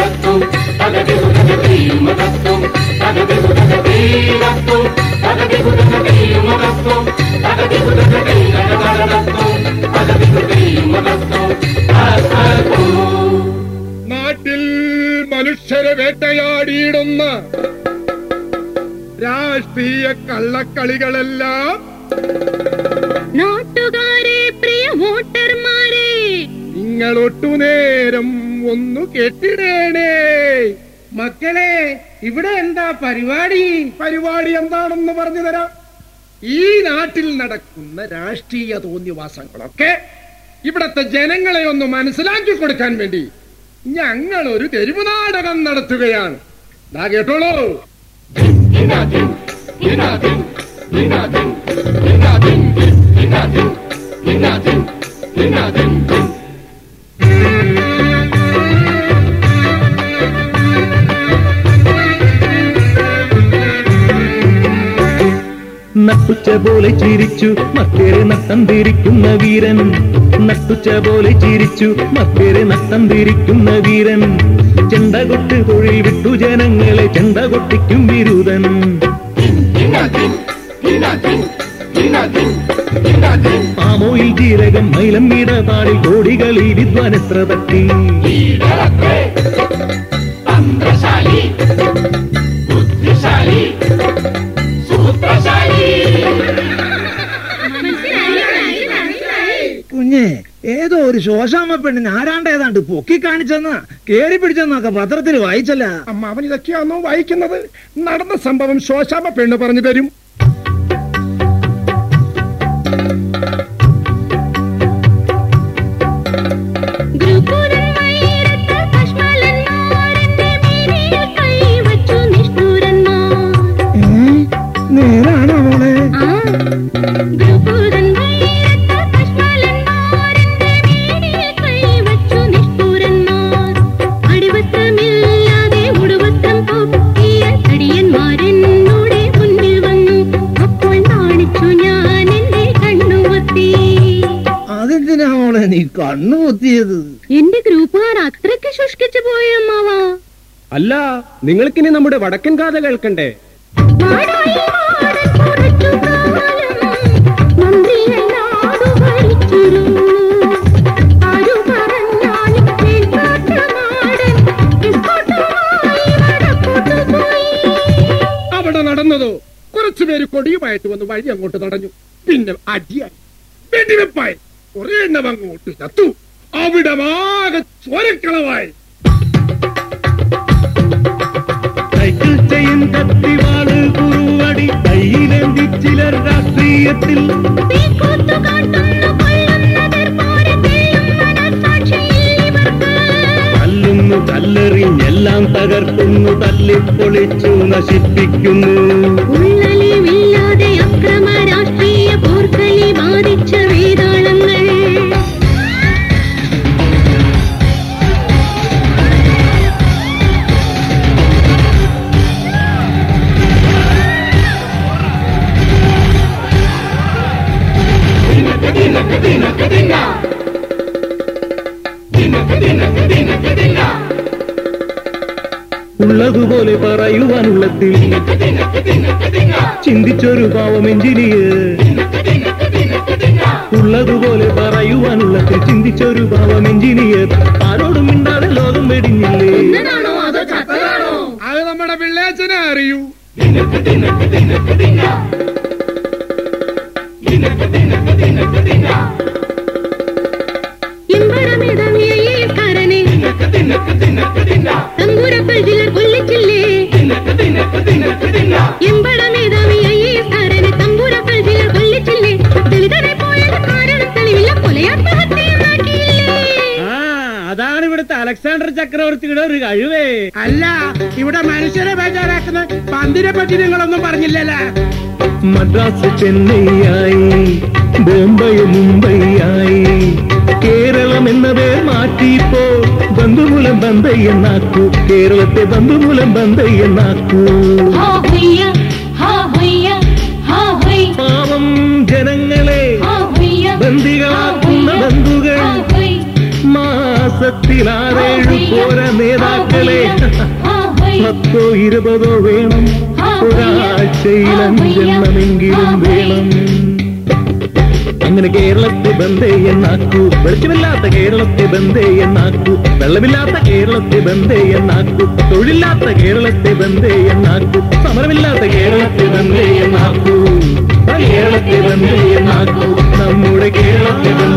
തകതികുതത്തും തകതികുതകതീമതത്തും തകതികുതകതീരത്തും തകതികുതകതീമതത്തും തകതികുതകതീരകതരത്തും തകതികുതീമതത്തും തകതും നാട്ടിൽ മനുഷ്യരെ വേട്ടയാടിയിടുന്ന രാഷ്ട്രീയ കള്ളക്കളികളെല്ലാം നാട്ടുകാരെ പ്രിയ വോട്ടർമാരെ നിങ്ങൾ ഒട്ടുനേരം ഒന്നു കേട്ടിടേണേ മക്കളെ ഇവിടെ എന്താ പരിപാടി പരിപാടി എന്താണെന്ന് പറഞ്ഞു തരാം ഈ നാട്ടിൽ നടക്കുന്ന രാഷ്ട്രീയ തോന്നിവാസങ്ങളൊക്കെ ഇവിടത്തെ ജനങ്ങളെ ഒന്ന് മനസ്സിലാക്കി കൊടുക്കാൻ വേണ്ടി ഞങ്ങൾ ഒരു തെരുവ് നാടകം നടത്തുകയാണ് ദാ കേട്ടോളൂ ദിനാദിൻ ദിനാദിൻ ദിനാദിൻ ദിനാദിൻ ദിനാദിൻ ദിനാദിൻ ദിനാദിൻ നട്ടുച്ച പോലെ ചിരിച്ചു മറ്റേറെ നട്ടം തിരിക്കുന്ന വീരൻ നട്ടുച്ച പോലെ ചിരിച്ചു മറ്റേറെ നട്ടം തിരിക്കുന്ന വീരൻ ചെണ്ട കൊട്ട് തൊഴിൽ വിട്ടു ജനങ്ങളെ ചെണ്ട കൊട്ടിക്കും വിരുദൻ ദിനാദിൻ ദിനാദിൻ ദിനാദിൻ ദിനാദിൻ ആമോയിൽ ജീരകം മൈലം ഇടപാടിൽ കോടികളിൽ വിദ്വാനെത്ര തട്ടി ലീഡറത്രേ തന്ത്രശാലി ബുദ്ധിശാലി സൂത്രശാലി കുഞ്ഞെ ഏതോ ഒരു ശോശാമ പെണ്ണിന് ആരാണ്ട് ഏതാണ്ട് പൊക്കി കാണിച്ചെന്നാ കേറി പിടിച്ചെന്നൊക്കെ പത്രത്തിൽ വായിച്ചല്ല അമ്മ അവൻ ഇതൊക്കെയാണോ വായിക്കുന്നത് നടന്ന സംഭവം ശോശാമ പെണ്ണ് പറഞ്ഞു തരും ഗ്രൂപ്പുരൻ വൈരത്ത് കശ്മലന്മാരെന്റെ മേനിയിൽ കൈവച്ചു നിഷ്ഠൂരന്മാർ നേരാണോ മോളെ ആ ഗ്രൂപ്പുരൻ വൈരത്ത് കശ്മലന്മാരെന്റെ മേനിയിൽ കൈവച്ചു നിഷ്ഠൂരന്മാർ അടിവസ്ത്രമില്ലാതെ ഉടുവസ്ത്രം പൊക്കിയ തടിയന്മാരെന്നോടെ മുന്നിൽ വന്നു അപ്പോൾ നാണിച്ചു ഞാൻ എന്റെ കണ്ണുവത്തി അതെന്തിനാ മോളെ നീ കണ്ണു കുത്തിയത് എന്റെ ഗ്രൂപ്പുകാർ അത്രയ്ക്ക് ശുഷ്കിച്ചു പോയ അമ്മാവാ അല്ല നിങ്ങൾക്കിനി നമ്മുടെ വടക്കൻ കാഥ കേൾക്കണ്ടേ മാടായി മാടൻ കുറച്ചു കാലം മന്ത്രിയല്ലാതു ഭരിച്ചിരുന്നു. ആരു പറഞ്ഞാലും കേൾക്കാത്ത മാടൻ എസ്കോട്ടുമായി വടക്കോട്ടു പോയി. അവിടെ നടന്നതോ കുറച്ചുപേര് കൊടിയുമായിട്ട് വന്ന് വഴി അങ്ങോട്ട് തടഞ്ഞു പിന്നെ അടിയായി വെടിവെപ്പായി കുറെ എണ്ണം അങ്ങോട്ട് ചത്തു അവിടെ ആകെ ചോരക്കളവായി സൈക്കിൾ ചെയിൻ കത്തിവാള് കുറുവടി കയ്യിലേന്തി ചിലർ രാഷ്ട്രീയത്തിൽ തീക്കൂത്തു കാട്ടുന്നു കൊല്ലുന്നതിർ പോരെ തെല്ലും മനസ്സാക്ഷിയിൽ ഇവർക്ക്. തല്ലുന്നു തല്ലെറിഞ്ഞെല്ലാം തകർക്കുന്നു തല്ലിപ്പൊളിച്ചു നശിപ്പിക്കുന്നു ഉള്ളലിവില്ലാതെ അക്രമ രാഷ്ട്രീയ പോർക്കലി ബാധിച്ച വേതാളങ്ങൾ ഉള്ളതുപോലെ പറയുവാനുള്ളത്തിൽ ചിന്തിച്ചൊരു പാവം എഞ്ചിനീയർ ഉള്ളതുപോലെ പറയുവാനുള്ളത്തിൽ ചിന്തിച്ചൊരു പാവം എഞ്ചിനീയർ ആരോടും മിണ്ടാതെ ലോകം വെടിഞ്ഞില്ലേ അത് നമ്മുടെ പിള്ളേച്ചനെ അറിയൂ ഇമ്പഴമിടമിയ ഈ കരനെ തമ്പുരക്കൾ ചിലർ കൊല്ലിച്ചില്ലേ ഇമ്പഴമിടമിയ ഈ കരനെ തമ്പുരക്കൾ ചിലർ കൊല്ലിച്ചില്ലേ ദളിതരെ പോയത് കാരണം തെളിവില്ല കൊലയാത്മഹത്യയും നാട്ടിയില്ലേ ആ അതാണ് ഇവിടുത്തെ അലക്സാണ്ടർ ചക്രവർത്തിയുടെ ഒരു കഴിവേ അല്ല ഇവിടെ മനുഷ്യരെ ബേജാറാക്കുന്ന പന്തിനെ പറ്റി നിങ്ങളൊന്നും പറഞ്ഞില്ലല്ലോ മദ്രാസ് ചെന്നൈയായി ബോംബെ മുംബൈയായി കേരളം എന്ന പേർ മാറ്റിപ്പോ ബന്ധുമൂലം ബന്ധയെന്നാക്കൂ കേരളത്തെ ബന്ധുമൂലം ബന്ധയെന്നാക്കൂ ഹാ ഹൊയ്യ ഹാ ഹൊയ്യ ഹാ ഹൊയ് പാവം ജനങ്ങളെ ഹാ ഹൊയ്യ ബന്ദികളാക്കുന്ന ബന്ധുകൾ ഹാ ഹൊയ് മാസത്തിൽ ആറേഴു പോര നേതാക്കൾ മക്കളെ പത്തോ ഇരുപതോ വേണം ഒരാഴ്ചയിൽ അഞ്ചെണ്ണമെങ്കിലും വേണം അങ്ങനെ കേരളത്തെ ബന്ധേ എന്നാക്കൂ വെളിച്ചമില്ലാത്ത കേരളത്തെ ബന്ധേ എന്നാക്കൂ വെള്ളമില്ലാത്ത കേരളത്തെ ബന്ധേ എന്നാക്കൂ തൊഴിലില്ലാത്ത കേരളത്തെ ബന്ധേ എന്നാക്കൂ സമരമില്ലാത്ത കേരളത്തെ ബന്ധേ എന്നാക്കൂ കേരളത്തെ ബന്ധേ എന്നാക്കൂ നമ്മുടെ കേരളത്തെ ബന്ധേ